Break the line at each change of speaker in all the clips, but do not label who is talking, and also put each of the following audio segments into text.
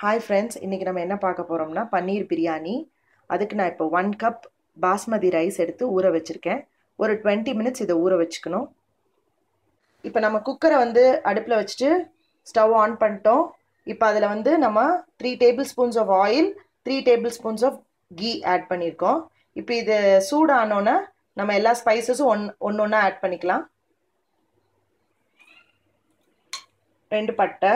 hi friends இன்றைக்கி நம்ம என்ன பார்க்க போகிறோம்னா பன்னீர் பிரியாணி அதுக்கு நான் இப்போ ஒன் கப் பாஸ்மதி ரைஸ் எடுத்து ஊற வச்சுருக்கேன் ஒரு டுவெண்ட்டி மினிட்ஸ் இதை ஊற வச்சுக்கணும் இப்போ நம்ம குக்கரை வந்து அடுப்பில் வச்சுட்டு ஸ்டவ் ஆன் பண்ணிட்டோம் இப்போ அதில் வந்து நம்ம three tablespoons of oil three tablespoons of ghee add பண்ணியிருக்கோம் இப்போ இது சூடானோன்னே நம்ம எல்லா ஸ்பைசஸும் ஒன் ஒன்று ஒன்றா ஆட் பண்ணிக்கலாம் ரெண்டு பட்டை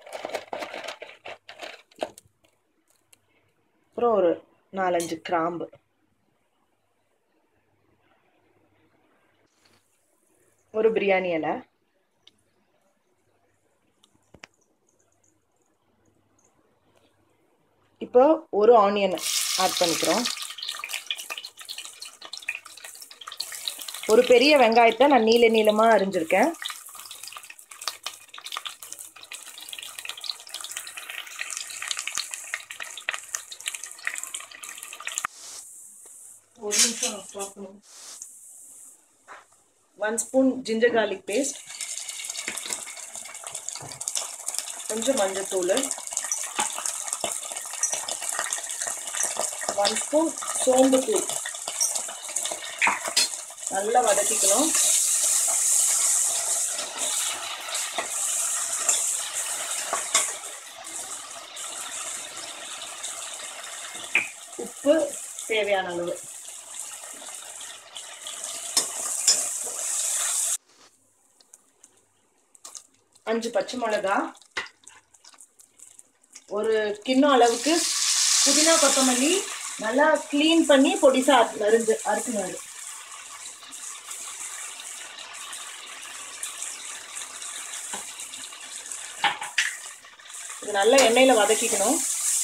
அப்புறம் ஒரு நாலஞ்சு கிராம்பு ஒரு பிரியாணி இலை இப்போ ஒரு ஆனியன் ஆட் பண்ணிக்கிறோம் ஒரு பெரிய வெங்காயத்தை நான் நீல நீளமாக அரிஞ்சிருக்கேன் ஒரு நிமிஷம் பார்க்கணும் one spoon ginger garlic paste கொஞ்சம் மஞ்சத்தூள் ஒன் ஸ்பூன் சோம்பு தூள் நல்லா வதக்கிக்கணும் உப்பு தேவையான அளவு அஞ்சு பச்சை மிளகா ஒரு கிண்ணம் அளவுக்கு புதினா கொத்தமல்லி நல்லா க்ளீன் பண்ணி பொடிசா நறுஞ்சு அறுத்துனாரு இது நல்லா எண்ணெயில் வதக்கிக்கணும்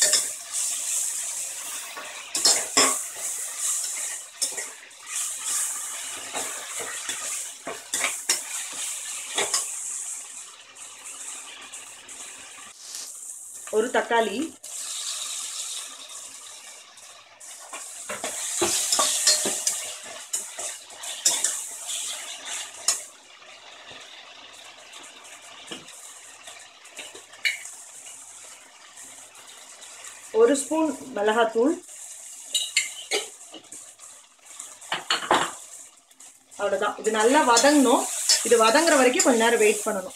ஒரு தக்காளி ஒரு ஸ்பூன் மிளகாத்தூள் அவ்வளோதான் இது நல்லா வதங்கணும் இது வதங்குற வரைக்கும் கொஞ்ச நேரம் வெயிட் பண்ணணும்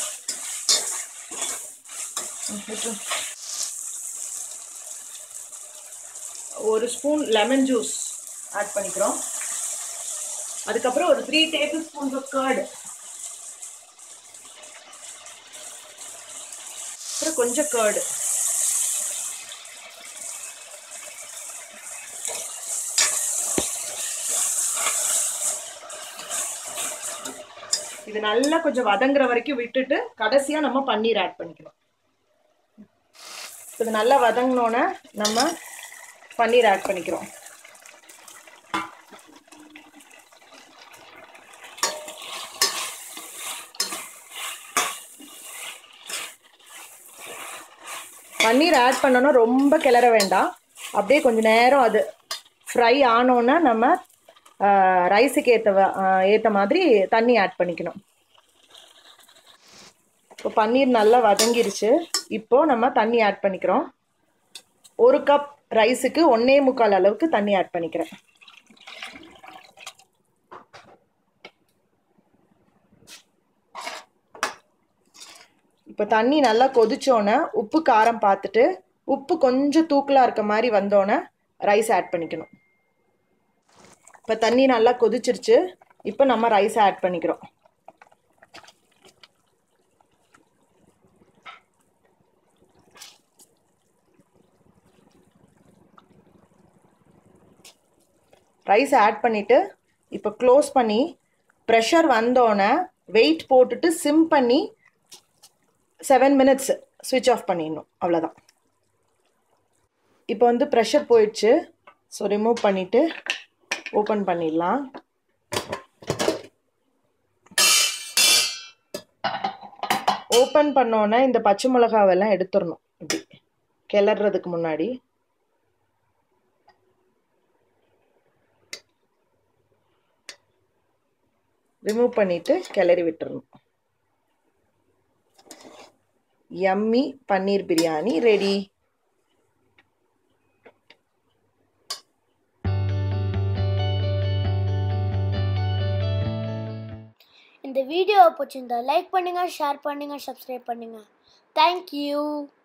ஒரு ஸ்பூன் லெமன் ஜூஸ் ஆட் பண்ணிக்கிறோம் அதுக்கப்புறம் ஒரு three tablespoons of curd அப்புறம் கொஞ்சம் கர்டு இது நல்லா கொஞ்சம் வதங்குற வரைக்கும் விட்டுட்டு கடைசியா நம்ம பன்னீர் ஆட் பண்ணிக்கணும் இது நல்லா வதங்கினோன்னே நம்ம பன்னீர் ஆட் பண்ணிக்கிறோம் பன்னீர் ஆட் பண்ணோன்னா ரொம்ப கிளற வேண்டாம் அப்படியே கொஞ்சம் நேரம் அது ஃப்ரை ஆனோன்னா நம்ம ரைஸுக்கு ஏற்ற ஏற்ற மாதிரி தண்ணி ஆட் பண்ணிக்கணும் இப்போ பன்னீர் நல்லா வதங்கிருச்சு இப்போ நம்ம தண்ணி ஆட் பண்ணிக்கிறோம் ஒரு கப் ரைஸுக்கு ஒன்னே முக்கால் அளவுக்கு தண்ணி ஆட் பண்ணிக்கிறேன் இப்போ தண்ணி நல்லா கொதிச்சோன்னே உப்பு காரம் பார்த்துட்டு உப்பு கொஞ்சம் தூக்கலாக இருக்க மாதிரி வந்தோன்னே ரைஸ் ஆட் பண்ணிக்கணும் இப்போ தண்ணி நல்லா கொதிச்சிருச்சு இப்போ நம்ம ரைஸ் ஆட் பண்ணிக்கிறோம் ரைஸ் ஆட் பண்ணிவிட்டு இப்போ க்ளோஸ் பண்ணி ப்ரெஷர் வந்தோடனே வெயிட் போட்டுட்டு சிம் பண்ணி செவன் மினிட்ஸ் ஸ்விட்ச் ஆஃப் பண்ணிடணும் அவ்வளோதான் இப்போ வந்து ப்ரெஷர் போயிடுச்சு ஸோ ரிமூவ் பண்ணிவிட்டு ஓப்பன் பண்ணிடலாம் ஓப்பன் பண்ணோன்னே இந்த பச்சை மிளகாவெல்லாம் எடுத்துடணும் இப்படி கிளறதுக்கு முன்னாடி ரிமூவ் பண்ணிவிட்டு கிளறி விட்டுறணும் யம்மி பன்னீர் பிரியாணி ரெடி
இந்த வீடியோவை பிடிச்சிருந்தா லைக் பண்ணுங்கள் ஷேர் பண்ணுங்கள் சப்ஸ்கிரைப் பண்ணுங்கள் தேங்க்யூ